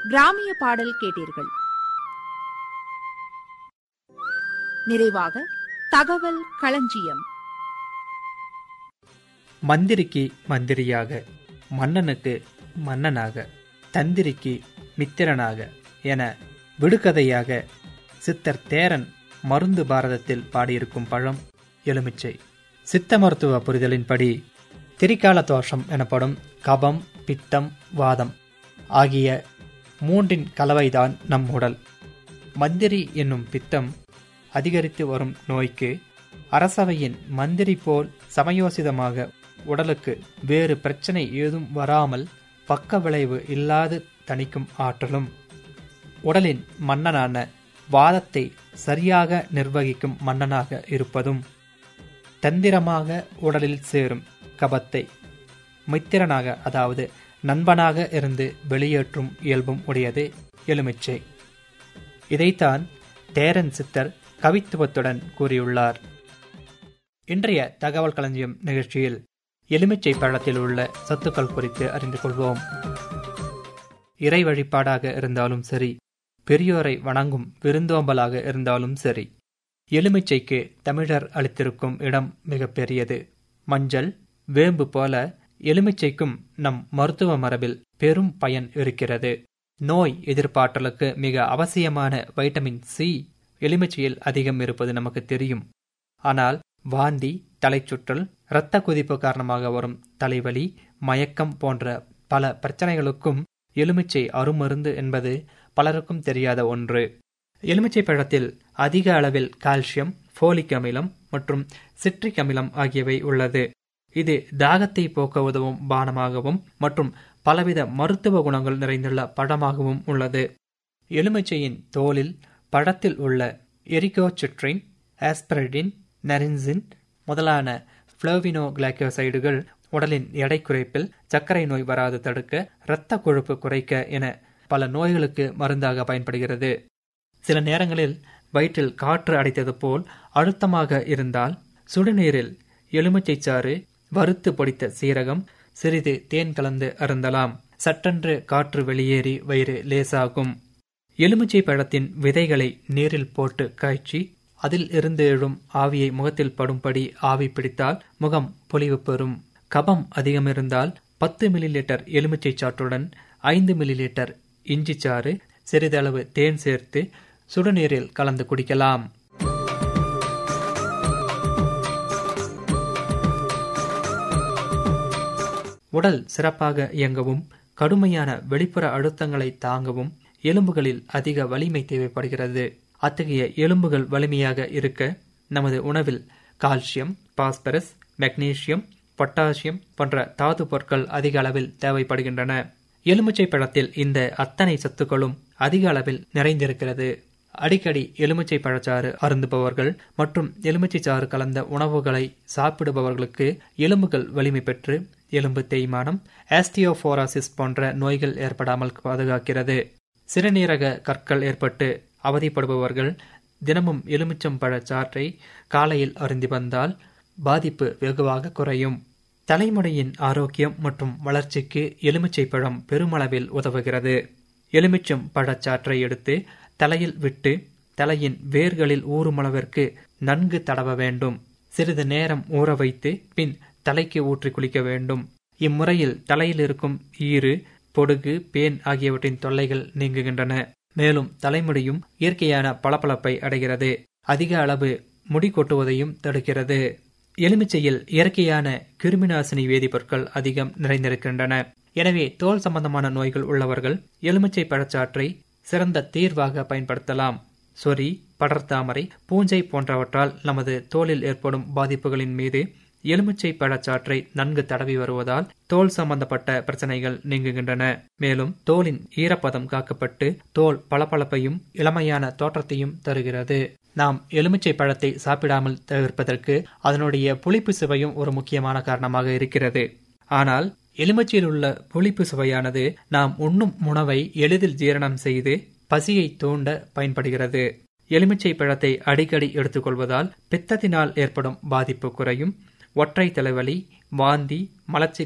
கிராமிய பாடல் கேட்டீர்கள் நிறைவாக தகவல் களஞ்சியம் மந்திரிக்கு மந்திரியாக மன்னனுக்கு மன்னனாக தந்திரிக்கு மித்திரனாக என விடுகதையாக சித்தர் தேரன் மருந்து பாரதத்தில் பாடியிருக்கும் பழம் எலுமிச்சை சித்த மருத்துவ புரிதலின்படி திரிகால தோஷம் எனப்படும் கபம் பித்தம் வாதம் ஆகிய மூன்றின் கலவைதான் நம் உடல் மந்திரி என்னும் பித்தம் அதிகரித்து வரும் நோய்க்கு அரசவையின் மந்திரி போல் சமயோசிதமாக உடலுக்கு வேறு பிரச்சனை ஏதும் வராமல் பக்க விளைவு இல்லாது தணிக்கும் ஆற்றலும் உடலின் மன்னனான வாதத்தை சரியாக நிர்வகிக்கும் மன்னனாக இருப்பதும் தந்திரமாக உடலில் சேரும் கபத்தை மித்திரனாக அதாவது நண்பனாக இருந்து வெளியேற்றும் இயல்பும் உடையது எலுமிச்சை இதைத்தான் தேரன் சித்தர் கவித்துவத்துடன் கூறியுள்ளார் இன்றைய தகவல் களஞ்சியம் நிகழ்ச்சியில் எலுமிச்சை பழத்தில் உள்ள சத்துக்கள் குறித்து அறிந்து கொள்வோம் இறை வழிபாடாக இருந்தாலும் சரி பெரியோரை வணங்கும் விருந்தோம்பலாக இருந்தாலும் சரி எலுமிச்சைக்கு தமிழர் அளித்திருக்கும் இடம் மிக பெரியது மஞ்சள் வேம்பு போல எலுமிச்சைக்கும் நம் மருத்துவ மரபில் பெரும் பயன் இருக்கிறது நோய் எதிர்ப்பாற்றலுக்கு மிக அவசியமான வைட்டமின் சி எலுமிச்சையில் அதிகம் இருப்பது நமக்கு தெரியும் ஆனால் வாந்தி தலைச்சுற்றல் இரத்த கொதிப்பு காரணமாக வரும் தலைவலி மயக்கம் போன்ற பல பிரச்சனைகளுக்கும் எலுமிச்சை அருமருந்து என்பது பலருக்கும் தெரியாத ஒன்று எலுமிச்சை பழத்தில் அதிக அளவில் கால்சியம் ஃபோலிக் அமிலம் மற்றும் சிட்ரிக் அமிலம் ஆகியவை உள்ளது இது தாகத்தை போக்க உதவும் பானமாகவும் மற்றும் பலவித மருத்துவ குணங்கள் நிறைந்துள்ள பழமாகவும் உள்ளது எலுமிச்சையின் தோலில் பழத்தில் உள்ள எரிகோசிட்ரின் ஆஸ்பரடின் நரின்சின் முதலான புளோவினோ கிளைக்கோசைடுகள் உடலின் எடை குறைப்பில் சர்க்கரை நோய் வராது தடுக்க இரத்த கொழுப்பு குறைக்க என பல நோய்களுக்கு மருந்தாக பயன்படுகிறது சில நேரங்களில் வயிற்றில் காற்று அடைத்தது போல் அழுத்தமாக இருந்தால் சுடுநீரில் எலுமிச்சை சாறு வறுத்து பொடித்த சீரகம் சிறிது தேன் கலந்து அருந்தலாம் சட்டென்று காற்று வெளியேறி வயிறு லேசாகும் எலுமிச்சை பழத்தின் விதைகளை நீரில் போட்டு காய்ச்சி அதில் இருந்து எழும் ஆவியை முகத்தில் படும்படி ஆவி பிடித்தால் முகம் பொலிவு பெறும் கபம் அதிகம் இருந்தால் பத்து மில்லி லிட்டர் எலுமிச்சை சாற்றுடன் ஐந்து மில்லி லிட்டர் இஞ்சி சாறு சிறிதளவு தேன் சேர்த்து சுடுநீரில் கலந்து குடிக்கலாம் உடல் சிறப்பாக இயங்கவும் கடுமையான வெளிப்புற அழுத்தங்களை தாங்கவும் எலும்புகளில் அதிக வலிமை தேவைப்படுகிறது அத்தகைய எலும்புகள் வலிமையாக இருக்க நமது உணவில் கால்சியம் பாஸ்பரஸ் மெக்னீசியம் பொட்டாசியம் போன்ற தாது பொருட்கள் அதிக அளவில் தேவைப்படுகின்றன எலுமிச்சை பழத்தில் இந்த அத்தனை சத்துக்களும் அதிக அளவில் நிறைந்திருக்கிறது அடிக்கடி எலுமிச்சை பழச்சாறு அருந்துபவர்கள் மற்றும் எலுமிச்சை சாறு கலந்த உணவுகளை சாப்பிடுபவர்களுக்கு எலும்புகள் வலிமை பெற்று எலும்பு தேய்மானம் ஆஸ்டியோபோராசிஸ் போன்ற நோய்கள் ஏற்படாமல் பாதுகாக்கிறது சிறுநீரக கற்கள் ஏற்பட்டு அவதிப்படுபவர்கள் தினமும் எலுமிச்சம் பழச்சாற்றை காலையில் அருந்தி வந்தால் பாதிப்பு வெகுவாக குறையும் தலைமுடியின் ஆரோக்கியம் மற்றும் வளர்ச்சிக்கு எலுமிச்சை பழம் பெருமளவில் உதவுகிறது எலுமிச்சம் பழச்சாற்றை எடுத்து தலையில் விட்டு தலையின் வேர்களில் ஊறுமளவிற்கு நன்கு தடவ வேண்டும் சிறிது நேரம் ஊற வைத்து பின் தலைக்கு ஊற்றி குளிக்க வேண்டும் இம்முறையில் தலையில் இருக்கும் ஈறு பொடுகு பேன் ஆகியவற்றின் தொல்லைகள் நீங்குகின்றன மேலும் தலைமுடியும் இயற்கையான பளபளப்பை அடைகிறது அதிக அளவு முடி கொட்டுவதையும் தடுக்கிறது எலுமிச்சையில் இயற்கையான கிருமிநாசினி வேதிப்பொருட்கள் அதிகம் நிறைந்திருக்கின்றன எனவே தோல் சம்பந்தமான நோய்கள் உள்ளவர்கள் எலுமிச்சை பழச்சாற்றை சிறந்த தீர்வாக பயன்படுத்தலாம் சொறி படர்தாமரை பூஞ்சை போன்றவற்றால் நமது தோலில் ஏற்படும் பாதிப்புகளின் மீது எலுமிச்சை பழச்சாற்றை நன்கு தடவி வருவதால் தோல் சம்பந்தப்பட்ட பிரச்சனைகள் நீங்குகின்றன மேலும் தோலின் ஈரப்பதம் காக்கப்பட்டு தோல் பளபளப்பையும் இளமையான தோற்றத்தையும் தருகிறது நாம் எலுமிச்சை பழத்தை சாப்பிடாமல் தவிர்ப்பதற்கு அதனுடைய புளிப்பு சுவையும் ஒரு முக்கியமான காரணமாக இருக்கிறது ஆனால் எலுமிச்சையில் உள்ள புளிப்பு சுவையானது நாம் உண்ணும் உணவை எளிதில் ஜீரணம் செய்து பசியை தூண்ட பயன்படுகிறது எலுமிச்சை பழத்தை அடிக்கடி எடுத்துக்கொள்வதால் பித்தத்தினால் ஏற்படும் பாதிப்பு குறையும் ஒற்றை தலைவலி வாந்தி மலச்சி